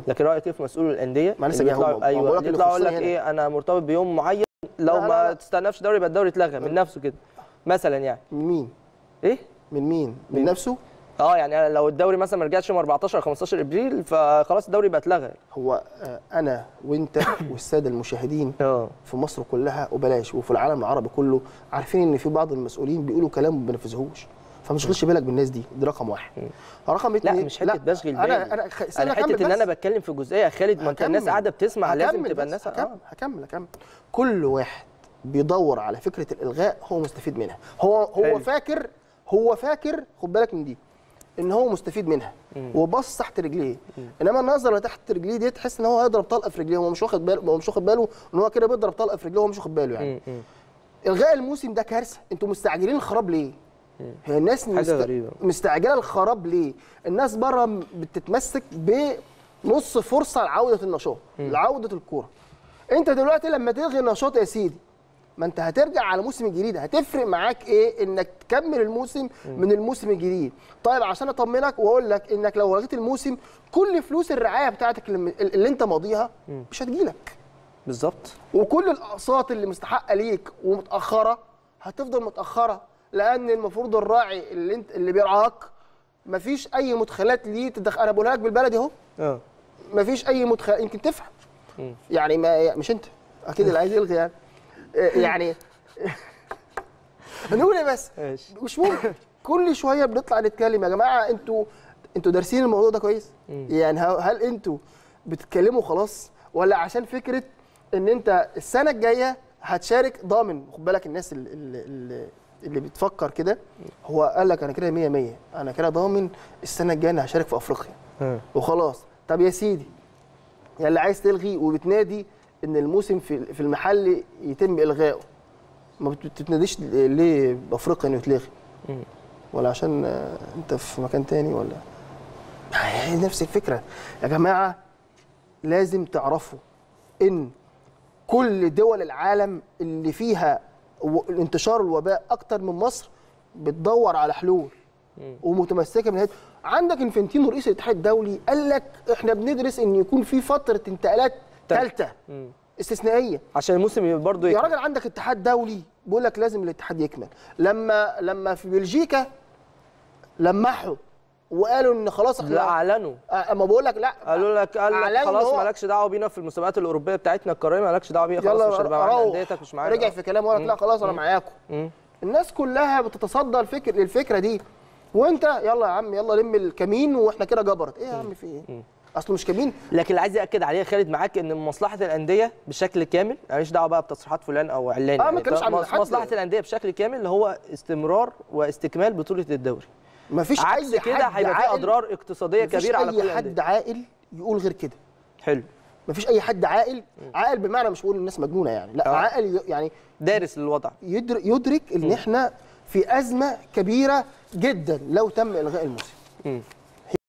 لكن رايك ايه في مسؤول الانديه ما لسه اللي جاي أهو. يطلعوا- ما ايوه بقول لك اللي اللي يطلعوا يقول يخصني لك هنا. ايه انا مرتبط بيوم معين لو لا، لا، ما لا. تستناش دوري يبقى الدوري اتلغى من نفسه كده مثلا يعني من مين ايه من مين من نفسه اه يعني لو الدوري مثلا ما رجعش يوم 14 أو 15 ابريل فخلاص الدوري يبقى اتلغى هو آه، انا وانت والساده المشاهدين اه في مصر كلها وبلاش وفي العالم العربي كله عارفين ان في بعض المسؤولين بيقولوا كلام ما بينفذوهوش فما تشغلش بالك بالناس دي دي رقم واحد رقم لا اتنين مش حته بشغل بالي انا انا خ- استنى انا أكمل حته ان بس. انا بتكلم في جزئيه يا خالد ما انت الناس هكمل. قاعده بتسمع لازم هكمل تبقى بس، الناس هكمل اه هكمل هكمل كل واحد بيدور على فكره الالغاء هو مستفيد منها هو هو حلو. فاكر هو فاكر خد بالك من دي ان هو مستفيد منها وبص تحت رجليه انما النظره اللي تحت رجليه دي تحس ان هو هيضرب طلقه في رجليه هو مش واخد باله هو مش واخد باله ان هو كده بيضرب طلقه في رجليه وهو مش واخد باله يعني م- م. الغاء الموسم ده كارثه انتوا مستعجلين الخراب ليه هي الناس حاجة غريبة. مستعجله الخراب ليه الناس بره م- بتتمسك بنص فرصه لعوده النشاط لعوده الكوره انت دلوقتي لما تلغي النشاط يا سيدي ما انت هترجع على موسم جديد هتفرق معاك ايه انك تكمل الموسم من الموسم الجديد طيب عشان اطمنك واقول لك انك لو لغيت الموسم كل فلوس الرعايه بتاعتك اللي, اللي انت ماضيها مش هتجيلك بالظبط وكل الاقساط اللي مستحقه ليك ومتاخره هتفضل متاخره لان المفروض الراعي اللي انت اللي بيرعاك مفيش اي مدخلات ليه تدخل انا بقولها لك بالبلدي اهو اه مفيش اي مدخل يمكن تفهم يعني ما مش انت اكيد اللي عايز يلغي يعني إيه يعني هنقول ايه بس ماشي مش ممكن كل شويه بنطلع نتكلم يا جماعه انتوا انتوا دارسين الموضوع ده كويس يعني هل هل انتوا بتتكلموا خلاص ولا عشان فكره ان انت السنه الجايه هتشارك ضامن خد بالك الناس اللي, اللي, اللي بتفكر كده هو قال لك انا كده 100 100 انا كده ضامن السنه الجايه انا هشارك في افريقيا اه وخلاص طب يا سيدي يا اللي عايز تلغي وبتنادي ان الموسم في في المحل يتم الغائه ما بت- بتتناديش ليه بافريقيا انه يتلغي مم. ولا عشان آه، انت في مكان تاني ولا هي نفس الفكره يا جماعه لازم تعرفوا ان كل دول العالم اللي فيها و- انتشار الوباء اكتر من مصر بتدور على حلول ومتمسكه من هذا عندك انفنتينو رئيس الاتحاد الدولي قال لك احنا بندرس ان يكون في فتره انتقالات ثالثه مم. استثنائيه عشان الموسم برضه يا راجل عندك اتحاد دولي بيقول لك لازم الاتحاد يكمل لما لما في بلجيكا لمحوا وقالوا ان خلاص احنا لا اعلنوا آه، اما بقول لك لا قالوا لك قال لك أعلنوا إن خلاص هو- مالكش دعوه بينا في المسابقات الاوروبيه بتاعتنا القاريه مالكش دعوه بيها خلاص مش هتبقى معانا روح. انديتك مش معانا رجع في كلامه وقال لك لا خلاص انا معاكم مم. الناس كلها بتصدى الفكر للفكره دي وانت يلا يا عم يلا لم الكمين واحنا كده جبرت ايه يا عم في ايه اصله مش كمين لكن اللي عايز ياكد عليه يا خالد معاك ان من مصلحه الانديه بشكل كامل ماليش دعوه بقى بتصريحات فلان او علان آه، ما اتكلمش عن مص- حد. مصلحه الانديه بشكل كامل هو استمرار واستكمال بطوله الدوري مفيش عكس اي كده حد هيبقى في عاقل- اضرار اقتصاديه مفيش كبيره على كل اي حد الانديه عاقل يقول غير كده حلو مفيش اي حد عاقل عاقل بمعنى مش بقول الناس مجنونه يعني لا آه. عاقل ي- يعني دارس للوضع يدرك, يدرك ان احنا في ازمه كبيره جدا لو تم الغاء الموسم مم.